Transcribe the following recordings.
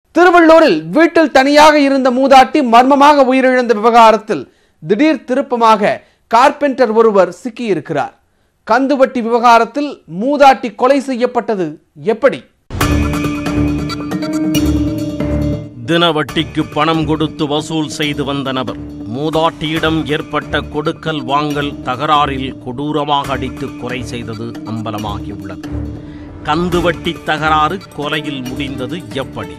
திருவள்ளூரில் வீட்டில் தனியாக இருந்த மூதாட்டி மர்மமாக உயிரிழந்த விவகாரத்தில் திடீர் திருப்பமாக கார்பெண்டர் ஒருவர் சிக்கியிருக்கிறார் கந்துவட்டி விவகாரத்தில் மூதாட்டி கொலை செய்யப்பட்டது எப்படி தினவட்டிக்கு பணம் கொடுத்து வசூல் செய்து வந்த நபர் மூதாட்டியிடம் ஏற்பட்ட கொடுக்கல் வாங்கல் தகராறில் கொடூரமாக அடித்து கொலை செய்தது அம்பலமாகியுள்ளது கந்துவட்டி தகராறு கொலையில் முடிந்தது எப்படி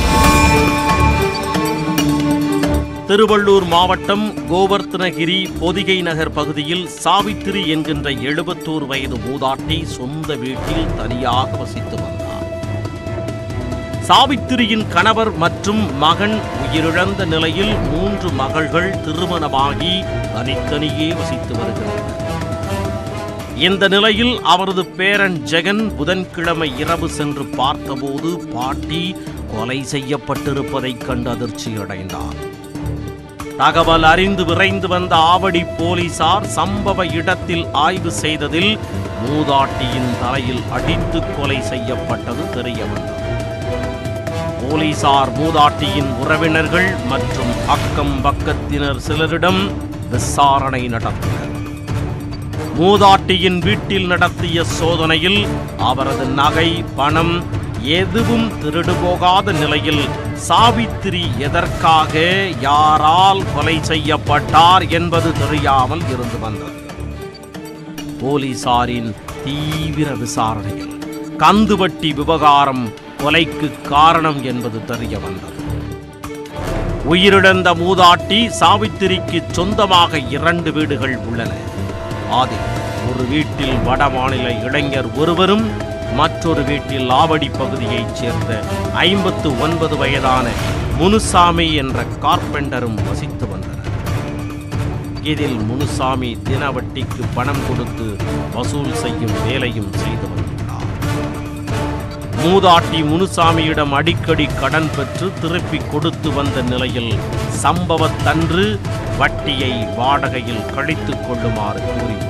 திருவள்ளூர் மாவட்டம் கோவர்த்தனகிரி பொதிகை நகர் பகுதியில் சாவித்திரி என்கின்ற எழுபத்தோரு வயது மூதாட்டி சொந்த வீட்டில் தனியாக வசித்து வந்தார் சாவித்திரியின் கணவர் மற்றும் மகன் உயிரிழந்த நிலையில் மூன்று மகள்கள் திருமணமாகி தனித்தனியே வசித்து வருகின்றனர் இந்த நிலையில் அவரது பேரன் ஜெகன் புதன்கிழமை இரவு சென்று பார்த்தபோது பாட்டி கொலை செய்யப்பட்டிருப்பதைக் கண்டு அதிர்ச்சியடைந்தார் தகவல் அறிந்து விரைந்து வந்த ஆவடி போலீசார் சம்பவ இடத்தில் ஆய்வு செய்ததில் மூதாட்டியின் தலையில் அடித்து கொலை செய்யப்பட்டது தெரிய வந்தது போலீசார் மூதாட்டியின் உறவினர்கள் மற்றும் அக்கம் பக்கத்தினர் சிலரிடம் விசாரணை நடத்தினர் மூதாட்டியின் வீட்டில் நடத்திய சோதனையில் அவரது நகை பணம் எதுவும் திருடு போகாத நிலையில் சாவித்திரி எதற்காக யாரால் கொலை செய்யப்பட்டார் என்பது தெரியாமல் இருந்து வந்தது போலீசாரின் தீவிர விசாரணையில் கந்துவட்டி விவகாரம் கொலைக்கு காரணம் என்பது தெரிய வந்தது உயிரிழந்த மூதாட்டி சாவித்திரிக்கு சொந்தமாக இரண்டு வீடுகள் உள்ளன அதில் ஒரு வீட்டில் வடமாநில இளைஞர் ஒருவரும் மற்றொரு வீட்டில் ஆவடி பகுதியைச் சேர்ந்த ஐம்பத்து ஒன்பது வயதான முனுசாமி என்ற கார்பெண்டரும் வசித்து வந்தனர் இதில் முனுசாமி தினவட்டிக்கு பணம் கொடுத்து வசூல் செய்யும் வேலையும் செய்து வந்துள்ளார் மூதாட்டி முனுசாமியிடம் அடிக்கடி கடன் பெற்று திருப்பி கொடுத்து வந்த நிலையில் சம்பவத்தன்று வட்டியை வாடகையில் கழித்துக் கொள்ளுமாறு கூறியுள்ளார்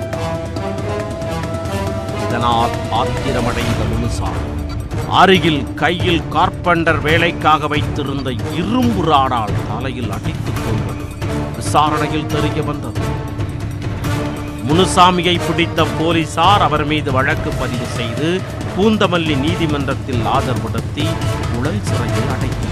இதனால் ஆத்திரமடைந்த முனுசாமி அருகில் கையில் கார்பெண்டர் வேலைக்காக வைத்திருந்த இரும்பு ராடால் தலையில் அடித்துக் கொள்வது விசாரணையில் தெரிய வந்தது முனுசாமியை பிடித்த போலீசார் அவர் மீது வழக்கு பதிவு செய்து பூந்தமல்லி நீதிமன்றத்தில் ஆஜர்படுத்தி உடல் சிறையில் அடைத்தார்